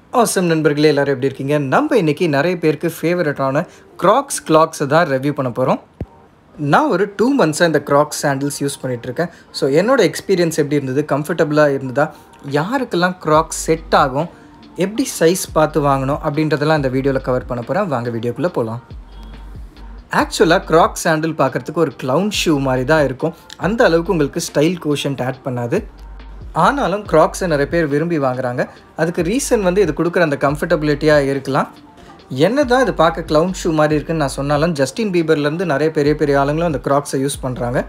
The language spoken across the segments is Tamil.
ஆசம் நண்பர்களே எல்லாரும் எப்படி இருக்கீங்க நம்ம இன்னைக்கு நிறைய பேருக்கு ஃபேவரட்டான க்ராக்ஸ் கிளாக்ஸை தான் ரிவ்யூ பண்ண போகிறோம் நான் ஒரு டூ மந்த்ஸாக இந்த க்ராக்ஸ் சாண்டில்ஸ் யூஸ் பண்ணிகிட்ருக்கேன் ஸோ என்னோட எக்ஸ்பீரியன்ஸ் எப்படி இருந்தது கம்ஃபர்டபுளாக இருந்ததா யாருக்கெல்லாம் க்ராக்ஸ் செட் ஆகும் எப்படி சைஸ் பார்த்து வாங்கணும் அப்படின்றதெல்லாம் இந்த வீடியோவில் கவர் பண்ண போகிறேன் வாங்க வீடியோக்குள்ளே போகலாம் ஆக்சுவலாக க்ராக் சாண்டில் பார்க்குறதுக்கு ஒரு க்ளவுன் ஷூ மாதிரி தான் இருக்கும் அந்த அளவுக்கு உங்களுக்கு ஸ்டைல் கோஷன்ட் ஆட் பண்ணாது ஆனாலும் க்ராக்ஸை நிறைய பேர் விரும்பி வாங்குறாங்க அதுக்கு ரீசன் வந்து இது கொடுக்குற அந்த கம்ஃபர்டபிலிட்டியாக இருக்கலாம் என்ன தான் இது பார்க்க க்ளவுன் ஷூ மாதிரி இருக்குன்னு நான் சொன்னாலும் ஜஸ்டின் பீபர்லேருந்து நிறைய பெரிய பெரிய ஆளுங்களும் அந்த க்ராக்ஸை யூஸ் பண்ணுறாங்க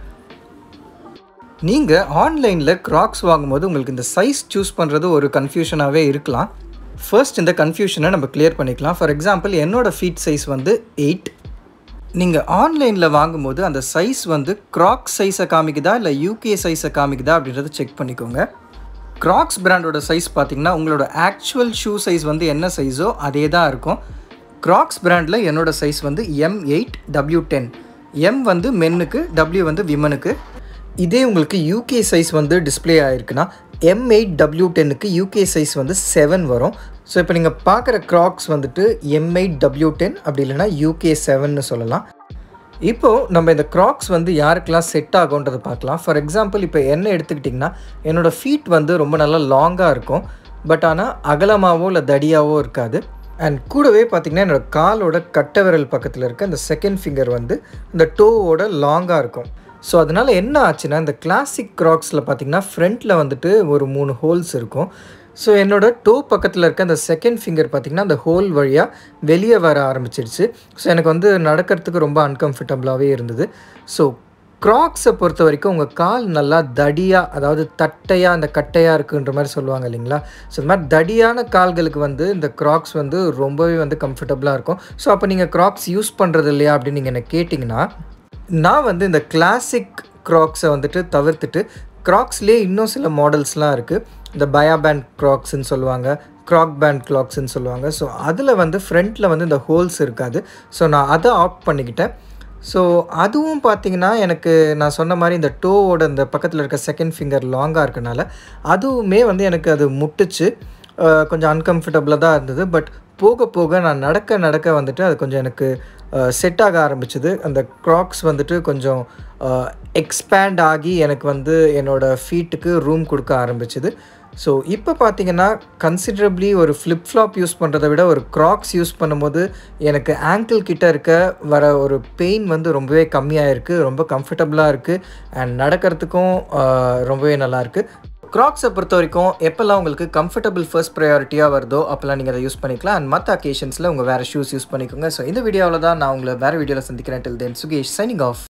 நீங்கள் ஆன்லைனில் க்ராக்ஸ் வாங்கும்போது உங்களுக்கு இந்த சைஸ் சூஸ் பண்ணுறது ஒரு கன்ஃபியூஷனாகவே இருக்கலாம் ஃபர்ஸ்ட் இந்த கன்ஃபியூஷனை நம்ம கிளியர் பண்ணிக்கலாம் ஃபார் எக்ஸாம்பிள் என்னோடய ஃபீட் சைஸ் வந்து எயிட் நீங்கள் ஆன்லைனில் வாங்கும்போது அந்த சைஸ் வந்து க்ராக்ஸ் சைஸை காமிக்குதா இல்லை யூகே சைஸை காமிக்குதா அப்படின்றத செக் பண்ணிக்கோங்க க்ராக்ஸ் பிராண்டோட சைஸ் பார்த்தீங்கன்னா உங்களோட ஆக்சுவல் ஷூ சைஸ் வந்து என்ன சைஸோ அதே தான் இருக்கும் க்ராக்ஸ் பிராண்டில் என்னோட சைஸ் வந்து M eight W ten M வந்து மென்னுக்கு டபிள்யூ வந்து விமனுக்கு இதே உங்களுக்கு யூகே சைஸ் வந்து டிஸ்ப்ளே ஆகிருக்குன்னா எம் எயிட் டபிள்யூ டென்னுக்கு யூகே சைஸ் வந்து செவன் வரும் ஸோ இப்போ நீங்கள் பார்க்குற க்ராக்ஸ் வந்துட்டு எம் எயிட் டபிள்யூ டென் அப்படி இல்லைனா யூகே செவன்னு சொல்லலாம் இப்போது நம்ம இந்த க்ராக்ஸ் வந்து யாருக்கெல்லாம் செட் ஆகுன்றதை பார்க்கலாம் ஃபார் எக்ஸாம்பிள் இப்போ என்ன எடுத்துக்கிட்டிங்கன்னா என்னோடய ஃபீட் வந்து ரொம்ப நல்லா லாங்காக இருக்கும் பட் ஆனால் அகலமாகவோ இல்லை தடியாவோ இருக்காது அண்ட் கூடவே பார்த்திங்கன்னா என்னோடய காலோட கட்டை விரல் பக்கத்தில் இருக்க இந்த செகண்ட் ஃபிங்கர் வந்து இந்த டோவோட லாங்காக இருக்கும் ஸோ அதனால் என்ன ஆச்சுன்னா இந்த கிளாசிக் க்ராக்ஸில் பார்த்திங்கன்னா ஃப்ரண்ட்டில் வந்துட்டு ஒரு மூணு ஹோல்ஸ் இருக்கும் ஸோ என்னோடய டோ பக்கத்தில் இருக்க அந்த செகண்ட் ஃபிங்கர் பார்த்திங்கன்னா அந்த ஹோல் வழியாக வெளியே வர ஆரம்பிச்சிருச்சு ஸோ எனக்கு வந்து நடக்கிறதுக்கு ரொம்ப அன்கம்ஃபர்டபுளாகவே இருந்தது ஸோ க்ராக்ஸை பொறுத்த வரைக்கும் உங்கள் கால் நல்லா தடியாக அதாவது தட்டையாக அந்த கட்டையாக இருக்குன்ற மாதிரி சொல்லுவாங்க இல்லைங்களா ஸோ இந்த மாதிரி தடியான கால்களுக்கு வந்து இந்த க்ராக்ஸ் வந்து ரொம்பவே வந்து கம்ஃபர்டபுளாக இருக்கும் ஸோ அப்போ நீங்கள் க்ராக்ஸ் யூஸ் பண்ணுறது இல்லையா அப்படின்னு நீங்கள் என்ன கேட்டிங்கன்னா நான் வந்து இந்த கிளாசிக் க்ராக்ஸை வந்துட்டு தவிர்த்துட்டு க்ராக்ஸ்லேயே இன்னும் சில மாடல்ஸ்லாம் இருக்குது இந்த பயா பேண்ட் க்ராக்ஸ்ன்னு சொல்லுவாங்க க்ராக் பேண்ட் க்ளாக்ஸ்ன்னு சொல்லுவாங்க ஸோ அதில் வந்து ஃப்ரண்ட்டில் வந்து இந்த ஹோல்ஸ் இருக்காது ஸோ நான் அதை ஆப்ட் பண்ணிக்கிட்டேன் ஸோ அதுவும் பார்த்தீங்கன்னா எனக்கு நான் சொன்ன மாதிரி இந்த டோவோட இந்த பக்கத்தில் இருக்க செகண்ட் ஃபிங்கர் லாங்காக இருக்கனால அதுவுமே வந்து எனக்கு அது முட்டுச்சு கொஞ்சம் அன்கம்ஃபர்டபுளாக தான் இருந்தது பட் போக போக நான் நடக்க நடக்க வந்துட்டு அது கொஞ்சம் எனக்கு செட் ஆக ஆரம்பிச்சுது அந்த க்ராக்ஸ் வந்துட்டு கொஞ்சம் எக்ஸ்பேண்ட் ஆகி எனக்கு வந்து என்னோடய ஃபீட்டுக்கு ரூம் கொடுக்க ஆரம்பிச்சுது ஸோ இப்போ பார்த்தீங்கன்னா கன்சிடரபிளி ஒரு ஃப்ளிப் ஃப்ளாப் யூஸ் பண்ணுறத விட ஒரு க்ராக்ஸ் யூஸ் பண்ணும்போது எனக்கு ஆங்கிள் கிட்ட இருக்க வர ஒரு பெயின் வந்து ரொம்பவே கம்மியாக இருக்குது ரொம்ப கம்ஃபர்டபுளாக இருக்குது அண்ட் நடக்கிறதுக்கும் ரொம்பவே நல்லாயிருக்கு க்ராக்ஸை பொறுத்த வரைக்கும் எப்போல்லாம் உங்களுக்கு கம்ஃபர்டபுள் ஃபர்ஸ்ட் ப்ரையாரிட்டியாக வருதோ அப்போல்லாம் நீங்கள் அதை யூஸ் பண்ணிக்கலாம் அண்ட் மற்ற அக்கேஷன்ஸில் உங்கள் வேறு ஷூஸ் யூஸ் பண்ணிக்கோங்க ஸோ இந்த வீடியோவில் தான் நான் உங்களை வேறு வீடியோவில் சந்திக்கிறேன் till then Sukesh signing of